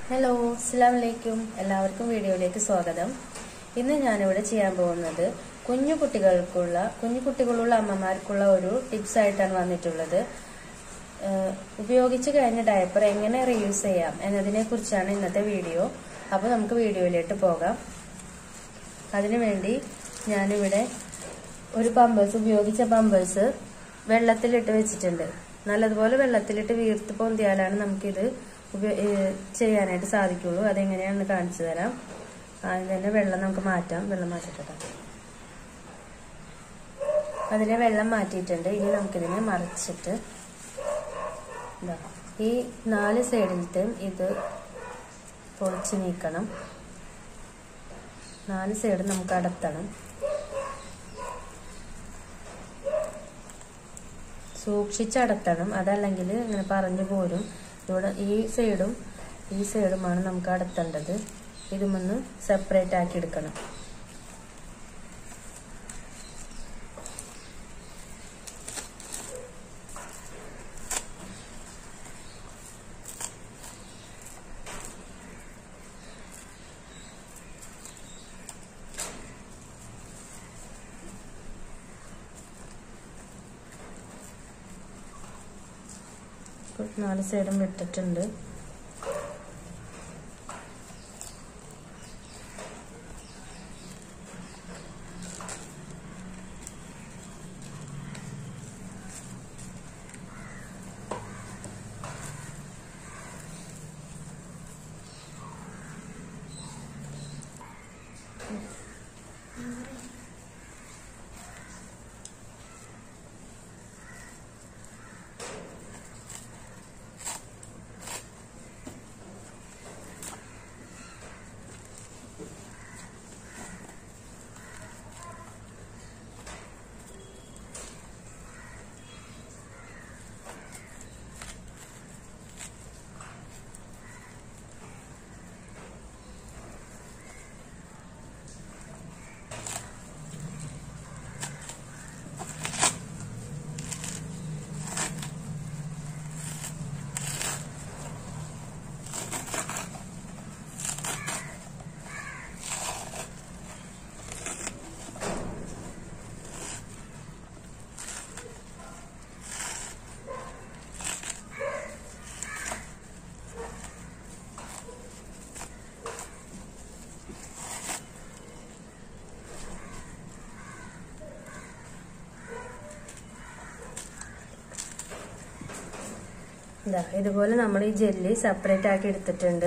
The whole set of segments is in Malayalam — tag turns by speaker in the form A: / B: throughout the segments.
A: ഹലോ അസ്സാം വലൈക്കും എല്ലാവർക്കും വീഡിയോയിലേക്ക് സ്വാഗതം ഇന്ന് ഞാനിവിടെ ചെയ്യാൻ പോകുന്നത് കുഞ്ഞു കുട്ടികൾക്കുള്ള കുഞ്ഞു കുട്ടികളുള്ള അമ്മമാർക്കുള്ള ഒരു ടിപ്സ് ആയിട്ടാണ് വന്നിട്ടുള്ളത് ഏഹ് ഉപയോഗിച്ച് കഴിഞ്ഞ ഡയപ്പർ എങ്ങനെ റീയൂസ് ചെയ്യാം എന്നതിനെ കുറിച്ചാണ് ഇന്നത്തെ വീഡിയോ അപ്പോൾ നമുക്ക് വീഡിയോയിലേക്ക് പോകാം അതിനുവേണ്ടി ഞാനിവിടെ ഒരു പമ്പേഴ്സ് ഉപയോഗിച്ച പമ്പേഴ്സ് വെള്ളത്തിലിട്ട് വെച്ചിട്ടുണ്ട് നല്ലതുപോലെ വെള്ളത്തിലിട്ട് വീർത്ത് പൊന്തിയാലാണ് നമുക്കിത് ഉപയോ- ഏഹ് ചെയ്യാനായിട്ട് സാധിക്കുള്ളൂ അതെങ്ങനെയാണെന്ന് കാണിച്ചു തരാം ആദ്യം തന്നെ വെള്ളം നമുക്ക് മാറ്റാം വെള്ളം മാറ്റിട്ടെ അതിലെ വെള്ളം മാറ്റിയിട്ടുണ്ട് ഇനി നമുക്കിതിനെ മറിച്ചിട്ട് ഇതാ ഈ നാല് സൈഡിലത്തെയും ഇത് പൊളിച്ച് നീക്കണം നാല് സൈഡ് നമുക്ക് അടത്തണം സൂക്ഷിച്ചടത്തണം അതല്ലെങ്കിൽ ഇങ്ങനെ പറഞ്ഞു പോരും ഇവിടെ ഈ സൈഡും ഈ സൈഡുമാണ് നമുക്ക് അടത്തേണ്ടത് ഇതുമൊന്ന് സെപ്പറേറ്റ് ആക്കി എടുക്കണം ഇപ്പൊ നാല് സൈഡും വിട്ടിട്ടുണ്ട് ഇതാ ഇതുപോലെ നമ്മൾ ഈ ജെല്ലി സെപ്പറേറ്റ് ആക്കി എടുത്തിട്ടുണ്ട്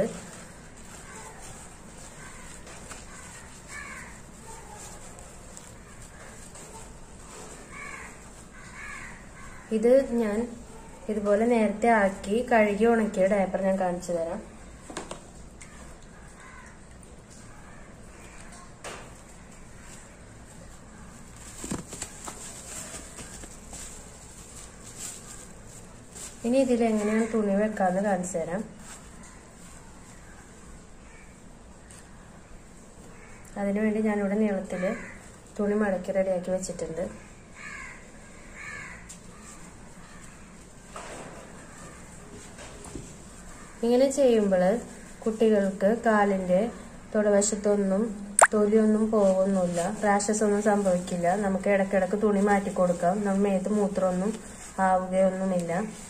A: ഇത് ഞാൻ ഇതുപോലെ നേരത്തെ ആക്കി കഴുകി ഉണക്കിയ ഡയപ്പർ ഞാൻ കാണിച്ചു തരാം ഇനി ഇതിൽ എങ്ങനെയാണ് തുണി വെക്കാന്ന് കാണിച്ചു തരാം അതിനുവേണ്ടി ഞാനിവിടെ നീളത്തിൽ തുണി മടക്കി റെഡിയാക്കി വെച്ചിട്ടുണ്ട് ഇങ്ങനെ ചെയ്യുമ്പോൾ കുട്ടികൾക്ക് കാലിന്റെ തൊടവശത്തൊന്നും തൊലിയൊന്നും പോകുന്നില്ല റാഷസ് ഒന്നും സംഭവിക്കില്ല നമുക്ക് ഇടയ്ക്കിടയ്ക്ക് തുണി മാറ്റി കൊടുക്കാം നമ്മൾ മേത്ത് മൂത്രമൊന്നും ആവുകയൊന്നുമില്ല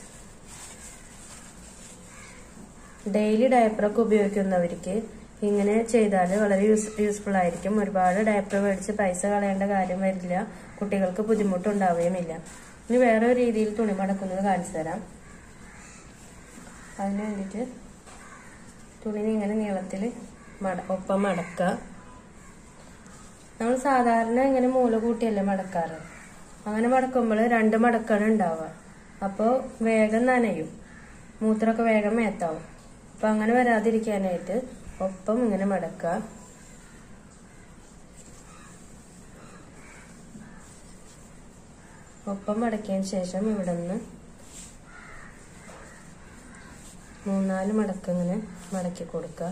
A: ഡെയിലി ഡയപ്പറൊക്കെ ഉപയോഗിക്കുന്നവർക്ക് ഇങ്ങനെ ചെയ്താൽ വളരെ യൂസ് യൂസ്ഫുൾ ആയിരിക്കും ഒരുപാട് ഡയപ്പർ മേടിച്ച് പൈസ കളയേണ്ട കാര്യം വരില്ല കുട്ടികൾക്ക് ബുദ്ധിമുട്ടുണ്ടാവുകയുമില്ല ഇനി വേറെ ഒരു രീതിയിൽ തുണി മടക്കുന്നത് കാണിച്ചു തരാം അതിന് വേണ്ടിയിട്ട് തുണിനെ ഇങ്ങനെ നീളത്തിൽ മട ഒപ്പം മടക്കുക നമ്മൾ സാധാരണ ഇങ്ങനെ മൂല കൂട്ടിയല്ലേ മടക്കാറ് അങ്ങനെ മടക്കുമ്പോൾ രണ്ട് മടക്കാണ് ഉണ്ടാവുക അപ്പോൾ വേഗം നനയും മൂത്രമൊക്കെ വേഗം മേത്താവും അപ്പൊ അങ്ങനെ വരാതിരിക്കാനായിട്ട് ഒപ്പം ഇങ്ങനെ മടക്കുക ഒപ്പം മടക്കിയതിന് ശേഷം ഇവിടെ നിന്ന് മൂന്നാല് മടക്ക് ഇങ്ങനെ മടക്കി കൊടുക്കുക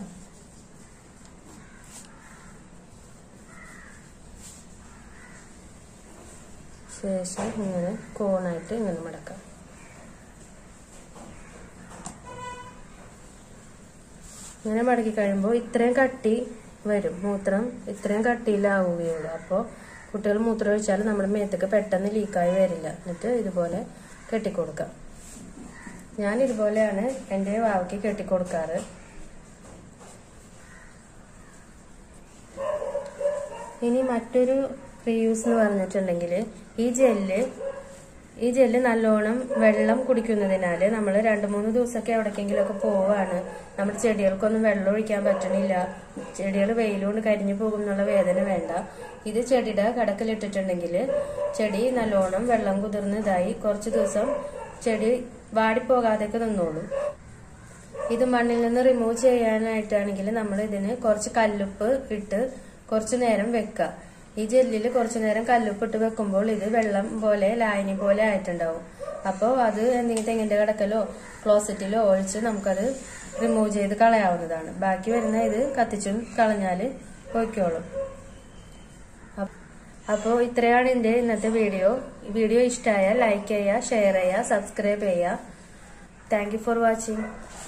A: ശേഷം ഇങ്ങനെ കോണായിട്ട് ഇങ്ങനെ മടക്കാം ഇങ്ങനെ മടക്കി കഴിയുമ്പോൾ ഇത്രയും കട്ടി വരും മൂത്രം ഇത്രയും കട്ടിയിലാവുകയുള്ളൂ അപ്പോൾ കുട്ടികൾ മൂത്രം ഒഴിച്ചാൽ നമ്മുടെ മേത്തേക്ക് പെട്ടെന്ന് ലീക്കായി വരില്ല എന്നിട്ട് ഇതുപോലെ കെട്ടിക്കൊടുക്കാം ഞാൻ ഇതുപോലെയാണ് എൻ്റെ വാവയ്ക്ക് കെട്ടിക്കൊടുക്കാറ് ഇനി മറ്റൊരു റീയൂസ് എന്ന് പറഞ്ഞിട്ടുണ്ടെങ്കിൽ ഈ ജെല്ല് ഈ ജെല്ല് നല്ലോണം വെള്ളം കുടിക്കുന്നതിനാൽ നമ്മൾ രണ്ട് മൂന്ന് ദിവസമൊക്കെ എവിടേക്കെങ്കിലും ഒക്കെ പോവാണ് നമ്മുടെ ചെടികൾക്കൊന്നും വെള്ളം ഒഴിക്കാൻ പറ്റണില്ല ചെടികൾ വെയിലുകൊണ്ട് കരിഞ്ഞു പോകും എന്നുള്ള വേദന വേണ്ട ഇത് ചെടിയുടെ കടക്കിലിട്ടിട്ടുണ്ടെങ്കിൽ ചെടി നല്ലോണം വെള്ളം കുതിർന്ന് ഇതായി കുറച്ച് ദിവസം ചെടി വാടിപ്പോകാതെയൊക്കെ നിന്നോളും ഇത് മണ്ണിൽ നിന്ന് റിമൂവ് ചെയ്യാനായിട്ടാണെങ്കിൽ നമ്മൾ ഇതിന് കുറച്ച് കല്ലുപ്പ് ഇട്ട് കുറച്ചു നേരം വെക്കുക ഈ ജെല്ലിൽ കുറച്ചു നേരം കല്ലുപ്പ് ഇട്ട് വെക്കുമ്പോൾ ഇത് വെള്ളം പോലെ ലായനി പോലെ ആയിട്ടുണ്ടാവും അപ്പോൾ അത് എന്തെങ്കിലും തെങ്ങിന്റെ കടക്കലോ ക്ലോസറ്റിലോ ഒഴിച്ച് നമുക്കത് റിമൂവ് ചെയ്ത് കളയാവുന്നതാണ് ബാക്കി വരുന്ന ഇത് കത്തിച്ചും കളഞ്ഞാൽ പോയിക്കോളും അപ്പോൾ ഇത്രയാണ് എൻ്റെ ഇന്നത്തെ വീഡിയോ വീഡിയോ ഇഷ്ടമായാൽ ലൈക്ക് ചെയ്യുക ഷെയർ ചെയ്യുക സബ്സ്ക്രൈബ് ചെയ്യുക താങ്ക് യു ഫോർ വാച്ചിങ്